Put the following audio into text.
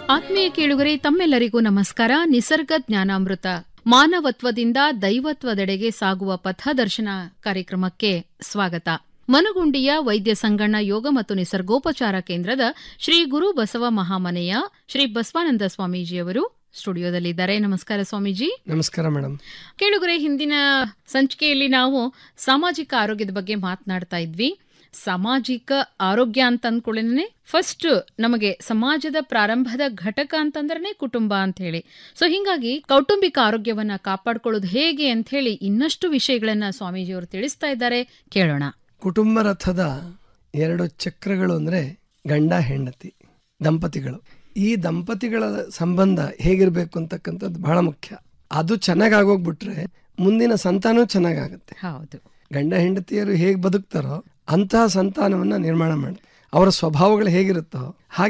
ಆತ್ಮೀಯ ಕೇಳುಗರೆ ತಮ್ಮೆಲ್ಲರಿಗೂ ನಮಸ್ಕಾರ ನಿಸರ್ಗ ಜ್ಞಾನಾಮೃತ ಮಾನವತ್ವದಿಂದ ದೈವತ್ವದೆಡೆಗೆ ಸಾಗುವ ಪಥದರ್ಶನ ಕಾರ್ಯಕ್ರಮಕ್ಕೆ ಸ್ವಾಗತ ಮನುಗುಂಡಿಯ ವೈದ್ಯ ಸಂಗಣ್ಣ ಯೋಗ ಮತ್ತು ನಿಸರ್ಗೋಪಚಾರ ಕೇಂದ್ರದ ಶ್ರೀ ಗುರು ಬಸವ ಮಹಾಮನೆಯ ಶ್ರೀ ಬಸವಾನಂದ ಸ್ವಾಮೀಜಿಯವರು ಸ್ಟುಡಿಯೋದಲ್ಲಿದ್ದಾರೆ ನಮಸ್ಕಾರ ಸ್ವಾಮೀಜಿ ನಮಸ್ಕಾರ ಮೇಡಮ್ ಕೇಳುಗರೆ ಹಿಂದಿನ ಸಂಚಿಕೆಯಲ್ಲಿ ನಾವು ಸಾಮಾಜಿಕ ಆರೋಗ್ಯದ ಬಗ್ಗೆ ಮಾತನಾಡ್ತಾ ಇದ್ವಿ ಸಾಮಾಜಿಕ ಆರೋಗ್ಯ ಅಂತ ಅಂದ್ಕೊಳ್ಳೇನೆ ಫಸ್ಟ್ ನಮಗೆ ಸಮಾಜದ ಪ್ರಾರಂಭದ ಘಟಕ ಅಂತಂದ್ರೆ ಕುಟುಂಬ ಅಂತ ಹೇಳಿ ಸೊ ಹಿಂಗಾಗಿ ಕೌಟುಂಬಿಕ ಆರೋಗ್ಯವನ್ನ ಕಾಪಾಡ್ಕೊಳ್ಳೋದು ಹೇಗೆ ಅಂತ ಹೇಳಿ ಇನ್ನಷ್ಟು ವಿಷಯಗಳನ್ನ ಸ್ವಾಮೀಜಿಯವರು ತಿಳಿಸ್ತಾ ಇದ್ದಾರೆ ಕೇಳೋಣ ಕುಟುಂಬ ರಥದ ಎರಡು ಚಕ್ರಗಳು ಅಂದ್ರೆ ಗಂಡ ಹೆಂಡತಿ ದಂಪತಿಗಳು ಈ ದಂಪತಿಗಳ ಸಂಬಂಧ ಹೇಗಿರ್ಬೇಕು ಅಂತಕ್ಕಂಥದ್ದು ಬಹಳ ಮುಖ್ಯ ಅದು ಚೆನ್ನಾಗಿ ಆಗೋಗ್ಬಿಟ್ರೆ ಮುಂದಿನ ಸಂತಾನವೂ ಚೆನ್ನಾಗಾಗುತ್ತೆ ಹೌದು ಗಂಡ ಹೆಂಡತಿಯರು ಹೇಗೆ ಬದುಕ್ತಾರೋ ಅಂತಹ ಸಂತಾನವನ್ನ ನಿರ್ಮಾಣ ಮಾಡಿ ಅವರ ಸ್ವಭಾವಗಳು ಹೇಗಿರುತ್ತೋ ಹಾಗೆ